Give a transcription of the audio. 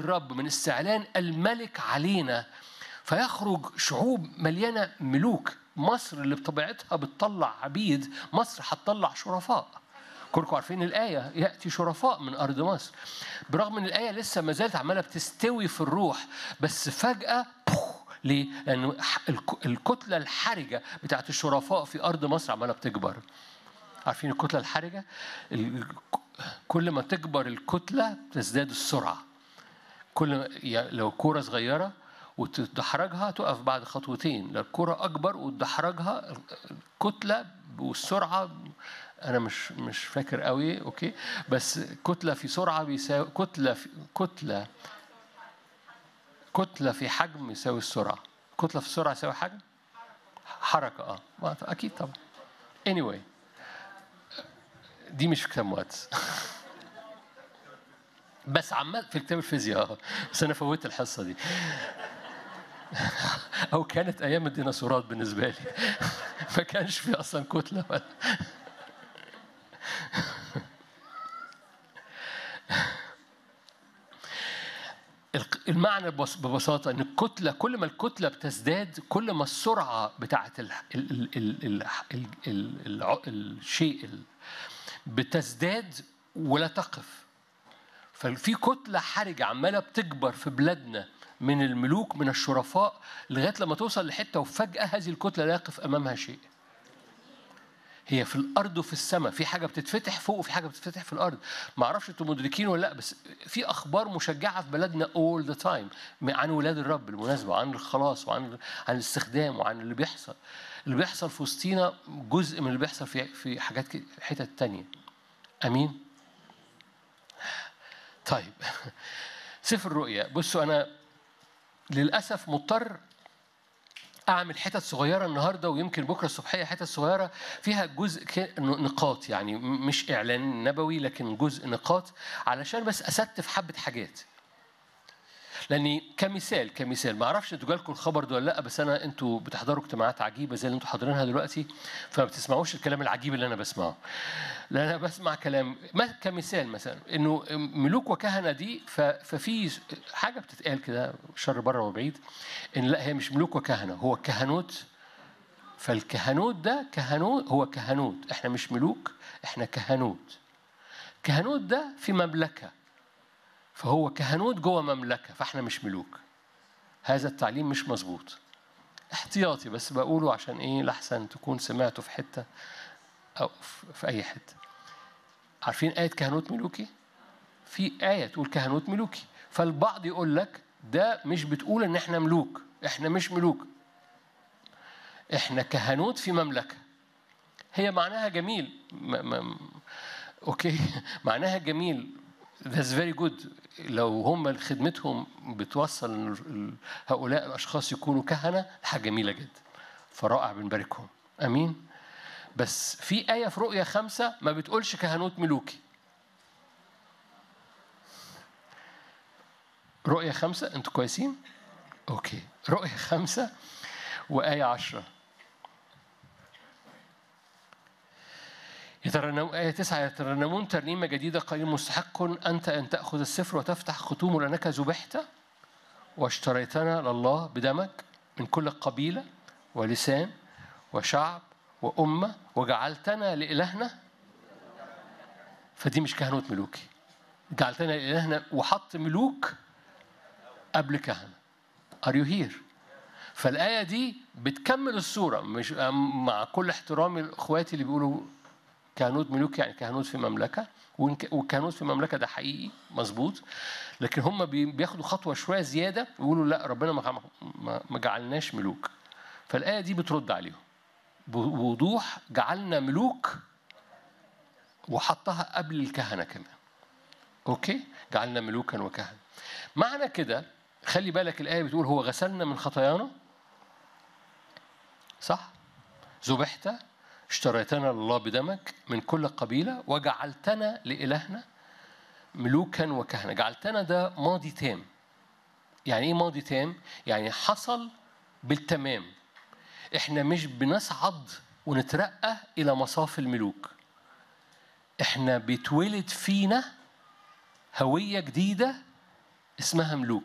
الرب من استعلان الملك علينا فيخرج شعوب مليانه ملوك مصر اللي بطبيعتها بتطلع عبيد مصر هتطلع شرفاء كلكم عارفين الآية يأتي شرفاء من أرض مصر برغم أن الآية لسه ما زالت عمالة بتستوي في الروح بس فجأة بوخ، ليه؟ لأن الك- الكتلة الحرجة بتاعت الشرفاء في أرض مصر عمالة بتكبر عارفين الكتلة الحرجة؟ ال- كل ما تكبر الكتلة تزداد السرعة كل ما يعني لو كورة صغيرة وتدحرجها تقف بعد خطوتين لو الكورة أكبر وتدحرجها الكتلة والسرعة أنا مش مش فاكر قوي أوكي بس كتلة في سرعة بيساوي كتلة في كتلة كتلة في حجم يساوي السرعة كتلة في السرعة يساوي حجم حركة اه ما- أكيد طبعا anyway دي مش في كتاب مقدس بس عمال في كتاب الفيزياء اه بس انا فوتت الحصه دي او كانت ايام الديناصورات بالنسبه لي ما كانش في اصلا كتله ولا الق- المعنى ببس- ببساطة إن الكتلة كل ما الكتلة بتزداد كل ما السرعة بتاعت ال ال ال ال ال ال ال الع- الشيء ال- بتزداد ولا تقف ففي كتلة حرجة عمالة بتكبر في بلادنا من الملوك من الشرفاء لغاية لما توصل لحتة وفجأة هذه الكتلة لا يقف أمامها شيء هي في الارض وفي السماء في حاجه بتتفتح فوق وفي حاجه بتتفتح في الارض ما اعرفش انتم مدركين ولا لا بس في اخبار مشجعه في بلدنا all the time عن ولاد الرب بالمناسبه وعن الخلاص وعن عن الاستخدام وعن اللي بيحصل اللي بيحصل في وسطينا جزء من اللي بيحصل في في حاجات كده- حتت تانية امين طيب سفر الرؤيا بصوا انا للاسف مضطر اعمل حتت صغيره النهارده ويمكن بكره الصبحيه حتت صغيره فيها جزء ك- نقاط يعني م- مش اعلان نبوي لكن جزء نقاط علشان بس استف حبه حاجات لاني كمثال كمثال ما اعرفش انتوا جالكم الخبر ده ولا لا بس انا انتوا بتحضروا اجتماعات عجيبه زي اللي انتوا حاضرينها دلوقتي فما بتسمعوش الكلام العجيب اللي انا بسمعه لان انا بسمع كلام ما كمثال مثلا انه ملوك وكهنه دي ف- ففي حاجه بتتقال كده شر بره وبعيد ان لا هي مش ملوك وكهنه هو كهنوت فالكهنوت ده كهنوت هو كهنوت احنا مش ملوك احنا كهنوت كهنوت ده في مملكه فهو كهنوت جوه مملكه فاحنا مش ملوك هذا التعليم مش مظبوط احتياطي بس بقوله عشان ايه لحسن تكون سمعته في حته او في- في اي حته عارفين ايه كهنوت ملوكي في ايه تقول كهنوت ملوكي فالبعض يقول لك ده مش بتقول ان احنا ملوك احنا مش ملوك احنا كهنوت في مملكه هي معناها جميل م- م- اوكي معناها جميل That's very good لو هم خدمتهم بتوصل إن ال- هؤلاء الاشخاص يكونوا كهنه حاجه جميله جدا فرائع بنباركهم امين بس في آية في رؤية خمسة ما بتقولش كهنوت ملوكي رؤية خمسة أنتوا كويسين؟ أوكي رؤية خمسة وآية عشرة يترنم آية تسعة يترنمون ترنيمة جديدة قليل مستحق أنت أن تأخذ السفر وتفتح ختومه لأنك ذبحت واشتريتنا لله بدمك من كل قبيلة ولسان وشعب وأمة وجعلتنا لإلهنا فدي مش كهنوت ملوكي جعلتنا لإلهنا وحط ملوك قبل كهنة Are you here؟ فالآية دي بتكمل الصورة مش مع كل احترامي لإخواتي اللي بيقولوا كهنوت ملوك يعني كهنوت في مملكة وإن- والكهنوت في مملكة ده حقيقي مظبوط لكن هم بي- بياخدوا خطوة شوية زيادة ويقولوا لا ربنا ما- ما ما جعلناش ملوك فالآية دي بترد عليهم بوضوح جعلنا ملوك وحطها قبل الكهنة كمان أوكي جعلنا ملوكا وكهنة معنى كده خلي بالك الآية بتقول هو غسلنا من خطايانا صح ذبحت اشتريتنا لله بدمك من كل قبيلة وجعلتنا لإلهنا ملوكا وكهنة جعلتنا ده ماضي تام يعني ايه ماضي تام يعني حصل بالتمام احنا مش بنصعد ونترقى الى مصاف الملوك احنا بيتولد فينا هويه جديده اسمها ملوك